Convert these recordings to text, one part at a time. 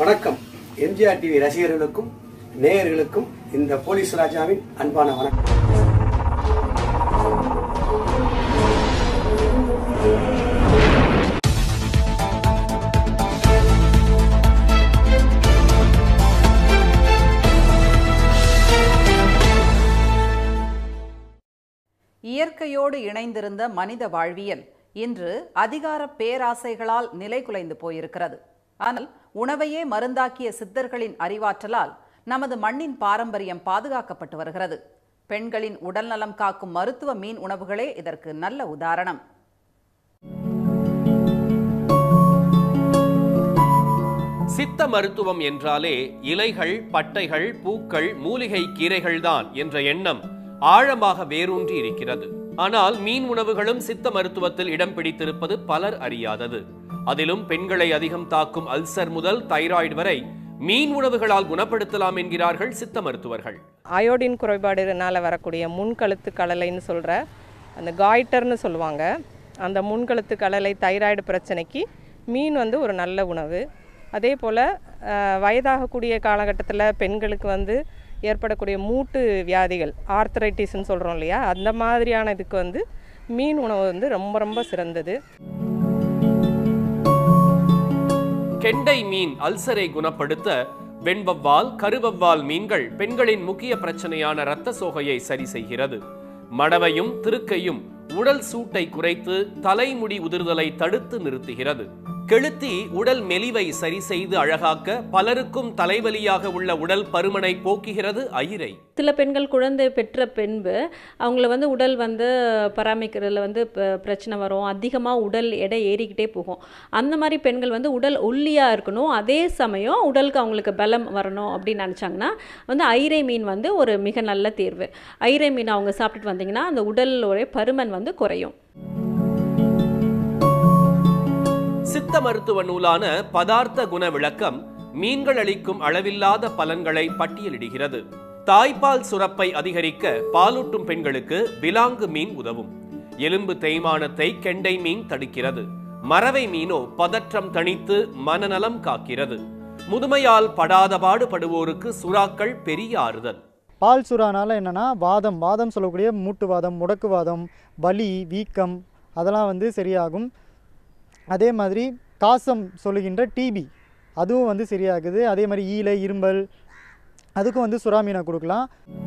வணக்கம் எம்ஜிஆர் டிவி ரசிகர்களுக்கும் நேயர்களுக்கும் இந்த போலீஸ் ராஜாவின் அன்பான வணக்கம் இயற்கையோடு இணைந்திருந்த மனித வாழ்வியல் இன்று அதிகார பேராசைகளால் நிலைகுலைந்து போயிருக்கிறது ஆனால் உணவையே மருந்தாக்கிய சித்தர்களின் அறிவாற்றலால் நமது மண்ணின் பாரம்பரியம் பாதுகாக்கப்பட்டு வருகிறது பெண்களின் உடல்நலம் காக்கும் மருத்துவ மீன் உணவுகளே இதற்கு நல்ல உதாரணம் சித்த மருத்துவம் என்றாலே இலைகள் பட்டைகள் பூக்கள் மூலிகை கீரைகள்தான் என்ற எண்ணம் ஆழமாக வேரூன்றி இருக்கிறது ஆனால் மீன் உணவுகளும் சித்த மருத்துவத்தில் இடம் பிடித்திருப்பது பலர் அறியாதது அதிலும் பெண்களை அதிகம் தாக்கும் அல்சர் முதல் தைராய்டு வரை மீன் உணவுகளால் குணப்படுத்தலாம் என்கிறார்கள் சித்த மருத்துவர்கள் அயோடின் குறைபாடுனால வரக்கூடிய முன்கழுத்து கடலைன்னு சொல்கிற அந்த காய்டர்னு சொல்லுவாங்க அந்த முன்கழுத்து கடலை தைராய்டு பிரச்சனைக்கு மீன் வந்து ஒரு நல்ல உணவு அதே போல் வயதாகக்கூடிய காலகட்டத்தில் பெண்களுக்கு வந்து ஏற்படக்கூடிய மூட்டு வியாதிகள் ஆர்த்தரைட்டிஸ்ன்னு சொல்கிறோம் இல்லையா அந்த மாதிரியான இதுக்கு வந்து மீன் உணவு வந்து ரொம்ப ரொம்ப சிறந்தது கெண்டை மீன் அல்சரை குணப்படுத்த வெண்வவ்வால் கருவவ்வால் மீன்கள் பெண்களின் முக்கிய பிரச்சனையான இரத்த சோகையை சரி செய்கிறது மடவையும் திருக்கையும் உடல் சூட்டை குறைத்து தலைமுடி உதிர்தலை தடுத்து நிறுத்துகிறது கெளுத்தி உடல் மெலிவை சரி செய்து அழகாக்க பலருக்கும் தலைவலியாக உள்ள உடல் பருமனை போக்குகிறது ஐரை சில பெண்கள் குழந்தை பெற்ற பின்பு அவங்கள வந்து உடல் வந்து பராமரிக்கிறதுல வந்து ப- பிரச்சனை வரும் அதிகமாக உடல் எடை ஏறிக்கிட்டே போகும் அந்த மாதிரி பெண்கள் வந்து உடல் ஒல்லியாக இருக்கணும் அதே சமயம் உடலுக்கு அவங்களுக்கு பலம் வரணும் அப்படின்னு நினச்சாங்கன்னா வந்து ஐரை மீன் வந்து ஒரு மிக நல்ல தேர்வு ஐரை மீன் அவங்க சாப்பிட்டுட்டு வந்தீங்கன்னா அந்த உடலோட பருமன் வந்து குறையும் சித்த மருத்துவ நூலான பதார்த்த குண விளக்கம் மீன்கள் அளிக்கும் அளவில்லாத பலன்களை பட்டியலிடுகிறது தாய்ப்பால் சுரப்பை அதிகரிக்க பாலூட்டும் பெண்களுக்கு விலாங்கு மீன் உதவும் எலும்பு தேய்மானத்தை கெண்டை மீன் தடுக்கிறது மறவை மீனோ பதற்றம் தணித்து மனநலம் காக்கிறது முதுமையால் படாத பாடுபடுவோருக்கு சுறாக்கள் பெரிய ஆறுதல் பால் சுறானால என்னென்னா வாதம் வாதம் சொல்லக்கூடிய மூட்டுவாதம் முடக்குவாதம் வலி வீக்கம் அதெல்லாம் வந்து சரியாகும் அதே மாதிரி காசம் சொல்லுகின்ற டிபி அதுவும் வந்து சரியாகுது அதே மாதிரி ஈலை இரும்பல் அதுக்கும் வந்து சுறா மீனை கொடுக்கலாம்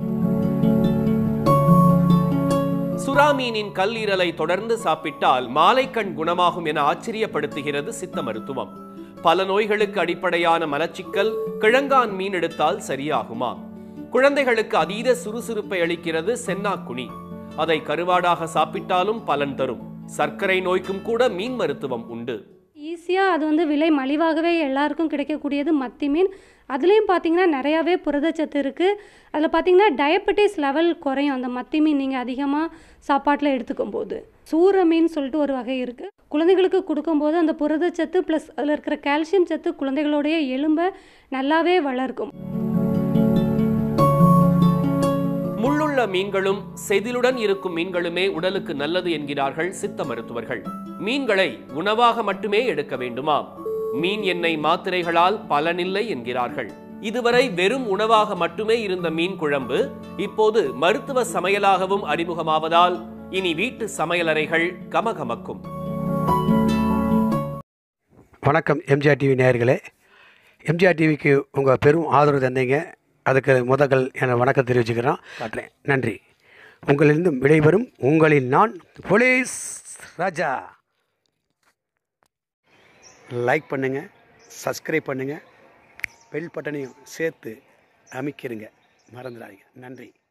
சுறா மீனின் கல்லீரலை தொடர்ந்து சாப்பிட்டால் மாலைக்கண் குணமாகும் என ஆச்சரியப்படுத்துகிறது சித்த மருத்துவம் பல நோய்களுக்கு அடிப்படையான மலச்சிக்கல் கிழங்கான் மீன் எடுத்தால் சரியாகுமா குழந்தைகளுக்கு அதீத சுறுசுறுப்பை அளிக்கிறது சென்னாக்குனி அதை கருவாடாக சாப்பிட்டாலும் பலன் தரும் சர்க்கரை நோய்க்கும் கூட மீன் மருத்துவம் உண்டு ஈஸியாக அது வந்து விலை மலிவாகவே எல்லாருக்கும் கிடைக்கக்கூடியது மத்தி மீன் அதுலேயும் பார்த்தீங்கன்னா நிறையாவே புரதச்சத்து இருக்குது அதில் பார்த்தீங்கன்னா டயபெட்டிஸ் லெவல் குறையும் அந்த மத்தி மீன் நீங்கள் அதிகமாக சாப்பாட்டில் எடுத்துக்கும் போது சூர மீன் சொல்லிட்டு ஒரு வகை இருக்குது குழந்தைகளுக்கு கொடுக்கும்போது அந்த புரதச்சத்து ப்ளஸ் அதில் இருக்கிற கால்சியம் சத்து குழந்தைகளுடைய எலும்பை நல்லாவே வளர்க்கும் முள்ளுள்ள மீன்களும் செதிலுடன் இருக்கும் மீன்களுமே உடலுக்கு நல்லது என்கிறார்கள் சித்த மருத்துவர்கள் மீன்களை உணவாக மட்டுமே எடுக்க வேண்டுமா மீன் எண்ணெய் மாத்திரைகளால் பலனில்லை என்கிறார்கள் இதுவரை வெறும் உணவாக மட்டுமே இருந்த மீன் குழம்பு இப்போது மருத்துவ சமையலாகவும் அறிமுகமாவதால் இனி வீட்டு சமையலறைகள் கமகமக்கும் வணக்கம் எம்ஜிஆர் டிவி நேயர்களே எம்ஜிஆர் டிவிக்கு உங்கள் பெரும் ஆதரவு தந்தீங்க அதுக்கு முதல் என வணக்கம் தெரிவிச்சுக்கிறோம் காட்டுறேன் நன்றி உங்களிலிருந்து விடைபெறும் உங்களின் நான் போலீஸ் ராஜா லைக் பண்ணுங்கள் சப்ஸ்கிரைப் பண்ணுங்கள் பெல் பட்டனையும் சேர்த்து அமைக்கிருங்க மறந்துடாதீங்க நன்றி